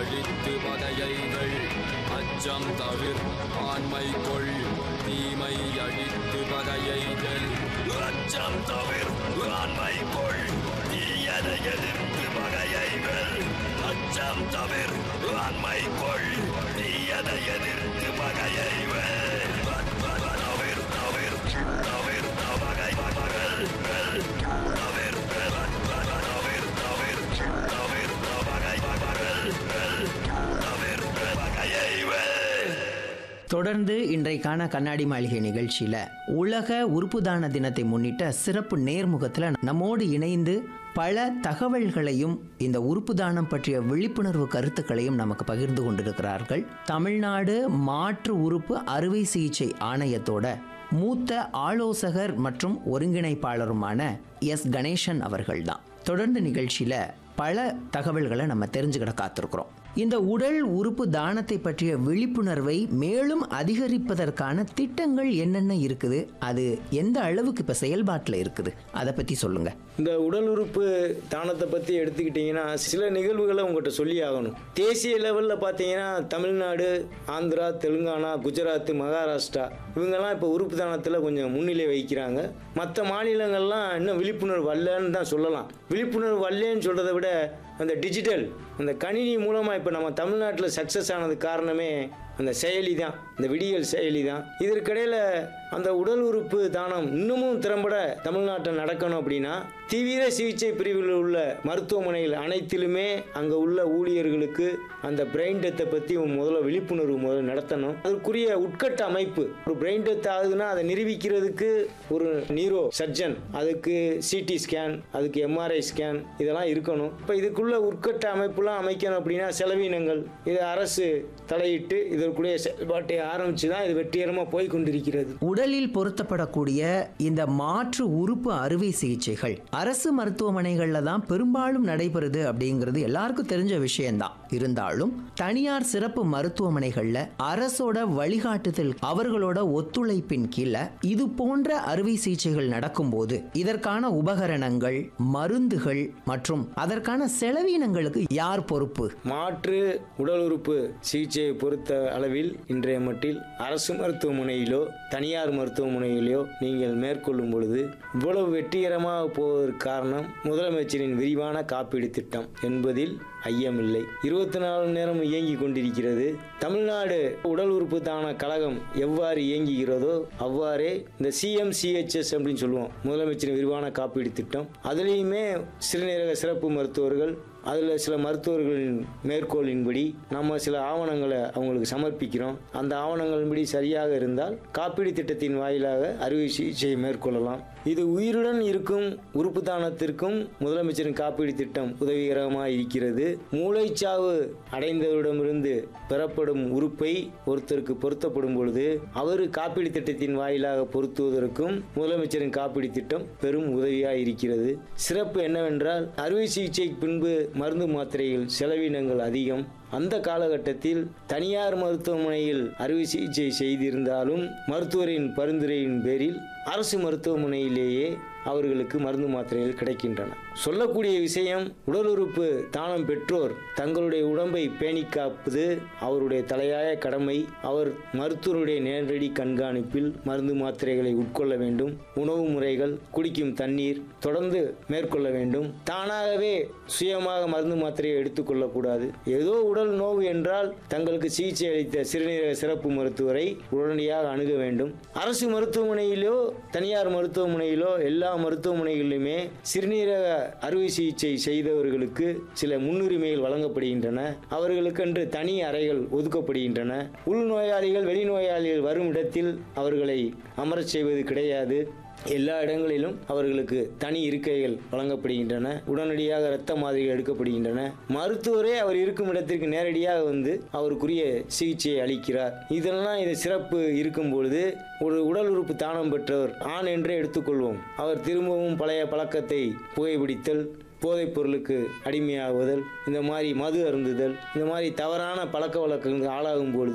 அழித்து பகையைகள் அச்சம் தவிர் ஆண்மை கொள் தீமை அழித்து பகையைகள் அச்சம் தவிர் ஆண்மை கொள் தீயதை எதிர்த்து பகையைகள் அச்சம் தவிர் ஆண்மை கொள் தீயதை எதிர்த்து பகையைகள் தவிர் தவிர் தவிர் பகை பகல் தவிர் தவிர் தவிர் தவிர் பகை பகல் தவிர் பகையைகள் தொடர்ந்து இன்றைக்கான கண்ணாடி மாளிகை நிகழ்ச்சியில உலக உறுப்பு தான தினத்தை முன்னிட்ட சிறப்பு நேர்முகத்துல நம்மோடு இணைந்து பல தகவல்களையும் இந்த உறுப்பு தானம் பற்றிய விழிப்புணர்வு கருத்துக்களையும் நமக்கு பகிர்ந்து கொண்டிருக்கிறார்கள் தமிழ்நாடு மாற்று உறுப்பு அறுவை சிகிச்சை ஆணையத்தோட மூத்த ஆலோசகர் மற்றும் ஒருங்கிணைப்பாளருமான எஸ் கணேசன் அவர்கள்தான் தொடர்ந்து நிகழ்ச்சியில பல தகவல்களை நம்ம தெரிஞ்சுக்கிட காத்திருக்கிறோம் இந்த உடல் உறுப்பு தானத்தை பற்றிய விழிப்புணர்வை மேலும் அதிகரிப்பதற்கான திட்டங்கள் என்னென்ன இருக்குது அது எந்த அளவுக்கு இப்போ செயல்பாட்டில் இருக்குது அதை பற்றி சொல்லுங்க இந்த உடல் உறுப்பு தானத்தை பற்றி எடுத்துக்கிட்டிங்கன்னா சில நிகழ்வுகளை உங்கள்கிட்ட சொல்லி ஆகணும் தேசிய லெவலில் பார்த்தீங்கன்னா தமிழ்நாடு ஆந்திரா தெலுங்கானா குஜராத் மகாராஷ்டிரா இவங்கெல்லாம் இப்போ உறுப்பு தானத்தில் கொஞ்சம் முன்னிலை வைக்கிறாங்க மற்ற மாநிலங்கள்லாம் இன்னும் விழிப்புணர்வு வரலன்னு தான் சொல்லலாம் விழிப்புணர்வு வரலன்னு சொல்கிறத விட அந்த டிஜிட்டல் அந்த கணினி மூலமாக இப்போ நம்ம தமிழ்நாட்டில் சக்ஸஸ் ஆனது காரணமே அந்த செயலி தான் இந்த விடியல் செயலி தான் இதற்கிடையில் அந்த உடல் உறுப்பு தானம் இன்னமும் திறம்பட தமிழ்நாட்டில் நடக்கணும் அப்படின்னா தீவிர சிகிச்சை பிரிவில் உள்ள மருத்துவமனைகள் அனைத்திலுமே அங்கே உள்ள ஊழியர்களுக்கு அந்த பிரெயின் டெத்தை பற்றி முதல்ல விழிப்புணர்வு முதல்ல நடத்தணும் அதற்குரிய உட்கட்ட அமைப்பு ஒரு பிரெயின் டெத் ஆகுதுன்னா அதை நிரூபிக்கிறதுக்கு ஒரு நீரோ சர்ஜன் அதுக்கு சிடி ஸ்கேன் அதுக்கு எம்ஆர்ஐ ஸ்கேன் இதெல்லாம் இருக்கணும் இப்போ இதுக்குள்ள உட்கட்ட அமைப்புலாம் அமைக்கணும் அப்படின்னா செலவினங்கள் இது அரசு தலையிட்டு இதற்குரிய செயல்பாட்டை ஆரம்பித்து தான் இது வெற்றிகரமாக போய் கொண்டிருக்கிறது உடலில் பொருத்தப்படக்கூடிய இந்த மாற்று உறுப்பு அறுவை சிகிச்சைகள் அரசு மருத்துவமனைகளில் தான் பெரும்பாலும் நடைபெறுது அப்படிங்கிறது எல்லாருக்கும் தெரிஞ்ச விஷயம்தான் இருந்தாலும் தனியார் சிறப்பு மருத்துவமனைகளில் அரசோட வழிகாட்டுதல் அவர்களோட ஒத்துழைப்பின் கீழே இது போன்ற அறுவை சிகிச்சைகள் நடக்கும்போது இதற்கான உபகரணங்கள் மருந்துகள் மற்றும் அதற்கான செலவினங்களுக்கு யார் பொறுப்பு மாற்று உடல் உறுப்பு சிகிச்சையை பொறுத்த அளவில் இன்றைய மட்டில் அரசு மருத்துவமனையிலோ தனியார் மருத்துவமனையிலோ நீங்கள் மேற்கொள்ளும் பொழுது இவ்வளவு வெற்றிகரமாக போவதற்கு காரணம் முதலமைச்சரின் விரிவான காப்பீடு திட்டம் என்பதில் ஐயமில்லை இருபத்தி நாலு நேரம் இயங்கி கொண்டிருக்கிறது தமிழ்நாடு உடல் உறுப்பு தான கழகம் எவ்வாறு இயங்குகிறதோ அவ்வாறே இந்த சிஎம்சிஹெச்எஸ் அப்படின்னு சொல்லுவோம் முதலமைச்சரின் விரிவான காப்பீடு திட்டம் அதுலேயுமே சிறுநீரக சிறப்பு மருத்துவர்கள் அதில் சில மருத்துவர்களின் மேற்கோளின்படி நம்ம சில ஆவணங்களை அவங்களுக்கு சமர்ப்பிக்கிறோம் அந்த ஆவணங்களின்படி சரியாக இருந்தால் காப்பீடு திட்டத்தின் வாயிலாக அறுவை சிகிச்சையை மேற்கொள்ளலாம் இது உயிருடன் இருக்கும் உறுப்பு தானத்திற்கும் முதலமைச்சரின் காப்பீடு திட்டம் உதவிகரமாக இருக்கிறது மூளைச்சாவு அடைந்தவரிடமிருந்து பெறப்படும் உறுப்பை ஒருத்தருக்கு பொருத்தப்படும் பொழுது அவர் காப்பீடு திட்டத்தின் வாயிலாக பொருத்துவதற்கும் முதலமைச்சரின் காப்பீடு திட்டம் பெரும் உதவியாக இருக்கிறது சிறப்பு என்னவென்றால் அறுவை சிகிச்சைக்கு பின்பு மருந்து மாத்திரைகள் செலவினங்கள் அதிகம் அந்த காலகட்டத்தில் தனியார் மருத்துவமனையில் அறுவை சிகிச்சை செய்திருந்தாலும் மருத்துவரின் பரிந்துரையின் பேரில் அரசு மருத்துவமனையிலேயே அவர்களுக்கு மருந்து மாத்திரைகள் கிடைக்கின்றன சொல்லக்கூடிய விஷயம் உடல் உறுப்பு தானம் பெற்றோர் தங்களுடைய உடம்பை பேணி காப்பது அவருடைய தலையாய கடமை அவர் மருத்துவருடைய நேரடி கண்காணிப்பில் மருந்து மாத்திரைகளை உட்கொள்ள வேண்டும் உணவு முறைகள் குடிக்கும் தண்ணீர் தொடர்ந்து மேற்கொள்ள வேண்டும் தானாகவே சுயமாக மருந்து மாத்திரையை எடுத்துக்கொள்ளக்கூடாது ஏதோ உடல் நோவு என்றால் தங்களுக்கு சிகிச்சை அளித்த சிறுநீரக சிறப்பு மருத்துவரை உடனடியாக அணுக வேண்டும் அரசு மருத்துவமனையிலோ தனியார் மருத்துவமனையிலோ எல்லா மருத்துவமனைகளிலுமே சிறுநீரக அறுவை சிகிச்சை செய்தவர்களுக்கு சில முன்னுரிமைகள் வழங்கப்படுகின்றன அவர்களுக்கென்று தனி அறைகள் ஒதுக்கப்படுகின்றன உள்நோயாளிகள் வெளிநோயாளிகள் வரும் இடத்தில் அவர்களை அமரச் செய்வது கிடையாது எல்லா இடங்களிலும் அவர்களுக்கு தனி இருக்கைகள் வழங்கப்படுகின்றன உடனடியாக இரத்த மாதிரிகள் எடுக்கப்படுகின்றன மருத்துவரே அவர் இருக்கும் இடத்திற்கு நேரடியாக வந்து அவருக்குரிய சிகிச்சையை அளிக்கிறார் இதெல்லாம் இது சிறப்பு இருக்கும் பொழுது ஒரு உடல் உறுப்பு தானம் பெற்றவர் ஆண் என்றே எடுத்துக்கொள்வோம் அவர் திரும்பவும் பழைய பழக்கத்தை புகைப்பிடித்தல் போதைப் பொருளுக்கு அடிமையாகுதல் இந்த மாதிரி மது அருந்துதல் இந்த மாதிரி தவறான பழக்க வழக்கங்களுக்கு ஆளாகும் பொழுது